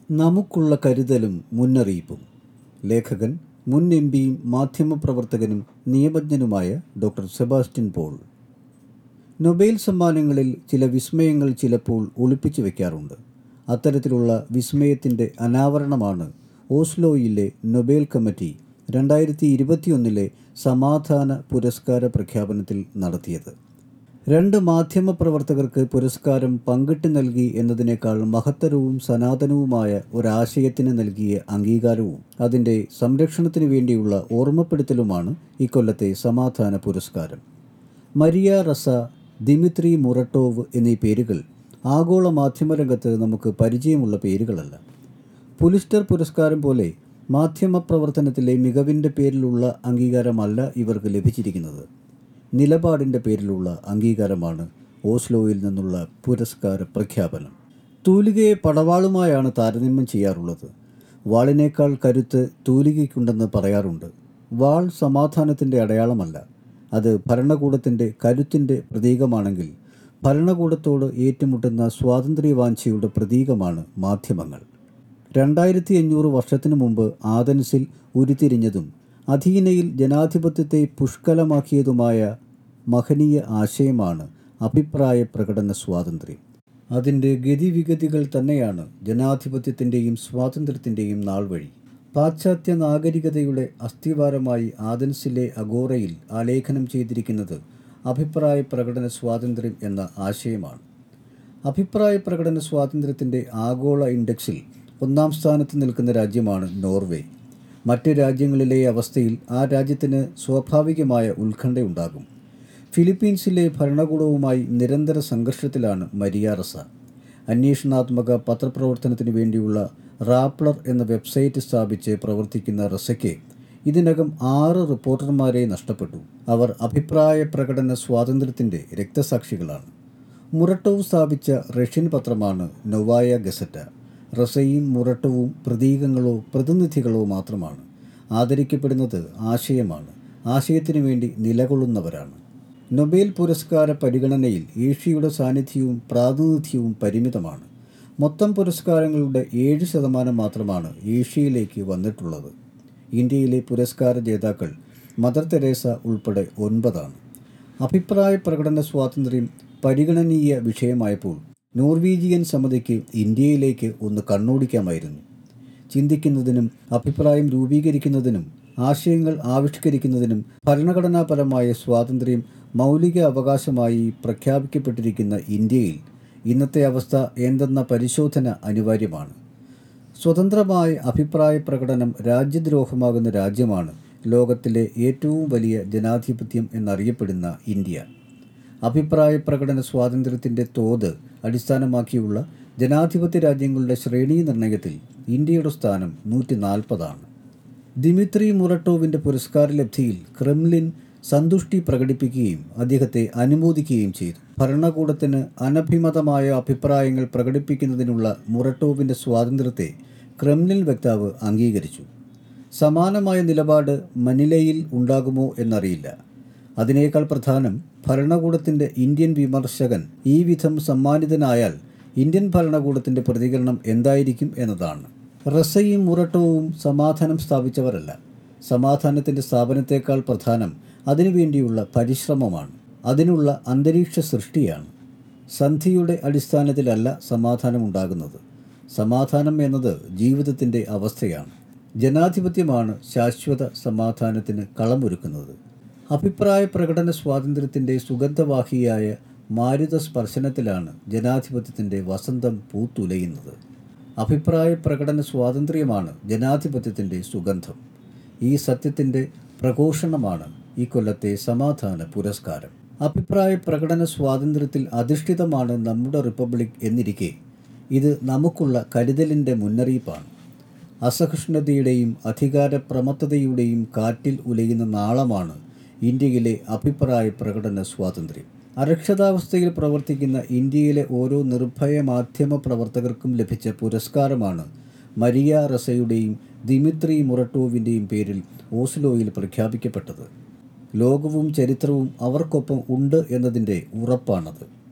നമുക്കുള്ള കരുതലും മുന്നറിയിപ്പും ലേഖകൻ മുൻ എം പിയും മാധ്യമപ്രവർത്തകനും നിയമജ്ഞനുമായ ഡോക്ടർ സെബാസ്റ്റ്യൻ പോൾ നൊബേൽ സമ്മാനങ്ങളിൽ ചില വിസ്മയങ്ങൾ ചിലപ്പോൾ ഒളിപ്പിച്ചു വയ്ക്കാറുണ്ട് അത്തരത്തിലുള്ള വിസ്മയത്തിൻ്റെ അനാവരണമാണ് ഓസ്ലോയിലെ നൊബേൽ കമ്മിറ്റി രണ്ടായിരത്തി ഇരുപത്തിയൊന്നിലെ സമാധാന പുരസ്കാര പ്രഖ്യാപനത്തിൽ നടത്തിയത് രണ്ട് മാധ്യമപ്രവർത്തകർക്ക് പുരസ്കാരം പങ്കിട്ട് നൽകി എന്നതിനേക്കാൾ മഹത്തരവും സനാതനവുമായ ഒരാശയത്തിന് നൽകിയ അംഗീകാരവും അതിൻ്റെ സംരക്ഷണത്തിനു വേണ്ടിയുള്ള ഓർമ്മപ്പെടുത്തലുമാണ് ഇക്കൊല്ലത്തെ സമാധാന പുരസ്കാരം മരിയ റസ ദിമിത്രി മുറട്ടോവ് എന്നീ പേരുകൾ ആഗോള മാധ്യമരംഗത്ത് നമുക്ക് പരിചയമുള്ള പേരുകളല്ല പുലിസ്റ്റർ പുരസ്കാരം പോലെ മാധ്യമപ്രവർത്തനത്തിലെ മികവിൻ്റെ പേരിലുള്ള അംഗീകാരമല്ല ഇവർക്ക് ലഭിച്ചിരിക്കുന്നത് നിലപാടിൻ്റെ പേരിലുള്ള അംഗീകാരമാണ് ഓസ്ലോയിൽ നിന്നുള്ള പുരസ്കാര പ്രഖ്യാപനം തൂലികയെ പടവാളുമായാണ് താരതമ്യം ചെയ്യാറുള്ളത് വാളിനേക്കാൾ കരുത്ത് തൂലികയ്ക്കുണ്ടെന്ന് പറയാറുണ്ട് വാൾ സമാധാനത്തിൻ്റെ അടയാളമല്ല അത് ഭരണകൂടത്തിൻ്റെ കരുത്തിൻ്റെ പ്രതീകമാണെങ്കിൽ ഭരണകൂടത്തോട് ഏറ്റുമുട്ടുന്ന സ്വാതന്ത്ര്യവാഞ്ചയുടെ പ്രതീകമാണ് മാധ്യമങ്ങൾ രണ്ടായിരത്തി അഞ്ഞൂറ് വർഷത്തിനു മുമ്പ് ആഥൻസിൽ ഉരുത്തിരിഞ്ഞതും അധീനയിൽ ജനാധിപത്യത്തെ പുഷ്കലമാക്കിയതുമായ മഹനീയ ആശയമാണ് അഭിപ്രായ പ്രകടന സ്വാതന്ത്ര്യം അതിൻ്റെ ഗതിവിഗതികൾ തന്നെയാണ് ജനാധിപത്യത്തിൻ്റെയും സ്വാതന്ത്ര്യത്തിൻ്റെയും നാൾവഴി പാശ്ചാത്യ നാഗരികതയുടെ അസ്ഥിവാരമായി ആഥൻസിലെ അഗോറയിൽ ആലേഖനം ചെയ്തിരിക്കുന്നത് അഭിപ്രായ പ്രകടന സ്വാതന്ത്ര്യം എന്ന ആശയമാണ് അഭിപ്രായ പ്രകടന സ്വാതന്ത്ര്യത്തിൻ്റെ ആഗോള ഇൻഡെക്സിൽ ഒന്നാം സ്ഥാനത്ത് നിൽക്കുന്ന രാജ്യമാണ് നോർവേ മറ്റ് രാജ്യങ്ങളിലെ അവസ്ഥയിൽ ആ രാജ്യത്തിന് സ്വാഭാവികമായ ഉത്കണ്ഠയുണ്ടാകും ഫിലിപ്പീൻസിലെ ഭരണകൂടവുമായി നിരന്തര സംഘർഷത്തിലാണ് മരിയാറസ അന്വേഷണാത്മക പത്രപ്രവർത്തനത്തിന് വേണ്ടിയുള്ള റാപ്ലർ എന്ന വെബ്സൈറ്റ് സ്ഥാപിച്ച് പ്രവർത്തിക്കുന്ന റസയ്ക്ക് ഇതിനകം ആറ് റിപ്പോർട്ടർമാരെ നഷ്ടപ്പെട്ടു അവർ അഭിപ്രായ പ്രകടന സ്വാതന്ത്ര്യത്തിൻ്റെ രക്തസാക്ഷികളാണ് മുറട്ടോവ് സ്ഥാപിച്ച റഷ്യൻ പത്രമാണ് നൊവായ ഗസറ്റ റസയും മുറട്ടവും പ്രതീകങ്ങളോ പ്രതിനിധികളോ മാത്രമാണ് ആദരിക്കപ്പെടുന്നത് ആശയമാണ് ആശയത്തിനു വേണ്ടി നിലകൊള്ളുന്നവരാണ് നൊബേൽ പുരസ്കാര പരിഗണനയിൽ ഏഷ്യയുടെ സാന്നിധ്യവും പ്രാതിനിധ്യവും പരിമിതമാണ് മൊത്തം പുരസ്കാരങ്ങളുടെ ഏഴ് ശതമാനം മാത്രമാണ് ഏഷ്യയിലേക്ക് വന്നിട്ടുള്ളത് ഇന്ത്യയിലെ പുരസ്കാര ജേതാക്കൾ മദർ തെരേസ ഉൾപ്പെടെ ഒൻപതാണ് അഭിപ്രായ പ്രകടന സ്വാതന്ത്ര്യം പരിഗണനീയ വിഷയമായപ്പോൾ നോർവീജിയൻ സമിതിക്ക് ഇന്ത്യയിലേക്ക് ഒന്ന് കണ്ണോടിക്കാമായിരുന്നു ചിന്തിക്കുന്നതിനും അഭിപ്രായം രൂപീകരിക്കുന്നതിനും ആശയങ്ങൾ ആവിഷ്കരിക്കുന്നതിനും ഭരണഘടനാപരമായ സ്വാതന്ത്ര്യം മൗലിക അവകാശമായി പ്രഖ്യാപിക്കപ്പെട്ടിരിക്കുന്ന ഇന്ത്യയിൽ ഇന്നത്തെ അവസ്ഥ എന്തെന്ന പരിശോധന അനിവാര്യമാണ് സ്വതന്ത്രമായ അഭിപ്രായ പ്രകടനം രാജ്യദ്രോഹമാകുന്ന രാജ്യമാണ് ലോകത്തിലെ ഏറ്റവും വലിയ ജനാധിപത്യം എന്നറിയപ്പെടുന്ന ഇന്ത്യ അഭിപ്രായ പ്രകടന സ്വാതന്ത്ര്യത്തിൻ്റെ തോത് അടിസ്ഥാനമാക്കിയുള്ള ജനാധിപത്യ രാജ്യങ്ങളുടെ ശ്രേണി നിർണയത്തിൽ ഇന്ത്യയുടെ സ്ഥാനം നൂറ്റി നാൽപ്പതാണ് ദിമിത്രി മുറട്ടോവിൻ്റെ പുരസ്കാര ലബ്ധിയിൽ ക്രെംലിൻ സന്തുഷ്ടി പ്രകടിപ്പിക്കുകയും അദ്ദേഹത്തെ അനുമോദിക്കുകയും ചെയ്തു ഭരണകൂടത്തിന് അനഭിമതമായ അഭിപ്രായങ്ങൾ പ്രകടിപ്പിക്കുന്നതിനുള്ള മുറട്ടോവിൻ്റെ സ്വാതന്ത്ര്യത്തെ ക്രെംലിൻ വക്താവ് അംഗീകരിച്ചു സമാനമായ നിലപാട് മനിലയിൽ ഉണ്ടാകുമോ എന്നറിയില്ല അതിനേക്കാൾ പ്രധാനം ഭരണകൂടത്തിൻ്റെ ഇന്ത്യൻ വിമർശകൻ ഈ വിധം സമ്മാനിതനായാൽ ഇന്ത്യൻ ഭരണകൂടത്തിൻ്റെ പ്രതികരണം എന്തായിരിക്കും എന്നതാണ് റസയും മുറട്ടവും സമാധാനം സ്ഥാപിച്ചവരല്ല സമാധാനത്തിൻ്റെ സ്ഥാപനത്തേക്കാൾ പ്രധാനം അതിനുവേണ്ടിയുള്ള പരിശ്രമമാണ് അതിനുള്ള അന്തരീക്ഷ സൃഷ്ടിയാണ് സന്ധിയുടെ അടിസ്ഥാനത്തിലല്ല സമാധാനമുണ്ടാകുന്നത് സമാധാനം എന്നത് ജീവിതത്തിൻ്റെ അവസ്ഥയാണ് ജനാധിപത്യമാണ് ശാശ്വത സമാധാനത്തിന് കളമൊരുക്കുന്നത് അഭിപ്രായ പ്രകടന സ്വാതന്ത്ര്യത്തിൻ്റെ സുഗന്ധവാഹിയായ മാരുത സ്പർശനത്തിലാണ് ജനാധിപത്യത്തിൻ്റെ വസന്തം പൂത്തുലയുന്നത് അഭിപ്രായ പ്രകടന സ്വാതന്ത്ര്യമാണ് ജനാധിപത്യത്തിൻ്റെ സുഗന്ധം ഈ സത്യത്തിൻ്റെ പ്രഘോഷണമാണ് ഈ കൊല്ലത്തെ സമാധാന പുരസ്കാരം അഭിപ്രായ പ്രകടന സ്വാതന്ത്ര്യത്തിൽ അധിഷ്ഠിതമാണ് നമ്മുടെ റിപ്പബ്ലിക് എന്നിരിക്കെ ഇത് നമുക്കുള്ള കരുതലിൻ്റെ മുന്നറിയിപ്പാണ് അസഹിഷ്ണുതയുടെയും അധികാരപ്രമത്തതയുടെയും കാറ്റിൽ ഉലയുന്ന നാളമാണ് ഇന്ത്യയിലെ അഭിപ്രായ പ്രകടന സ്വാതന്ത്ര്യം അരക്ഷിതാവസ്ഥയിൽ പ്രവർത്തിക്കുന്ന ഇന്ത്യയിലെ ഓരോ നിർഭയ മാധ്യമ പ്രവർത്തകർക്കും ലഭിച്ച പുരസ്കാരമാണ് മരിയ റസയുടെയും ദിമിത്രി മുറട്ടോവിൻ്റെയും പേരിൽ ഓസ്ലോയിൽ പ്രഖ്യാപിക്കപ്പെട്ടത് ലോകവും ചരിത്രവും അവർക്കൊപ്പം ഉണ്ട് എന്നതിൻ്റെ ഉറപ്പാണത്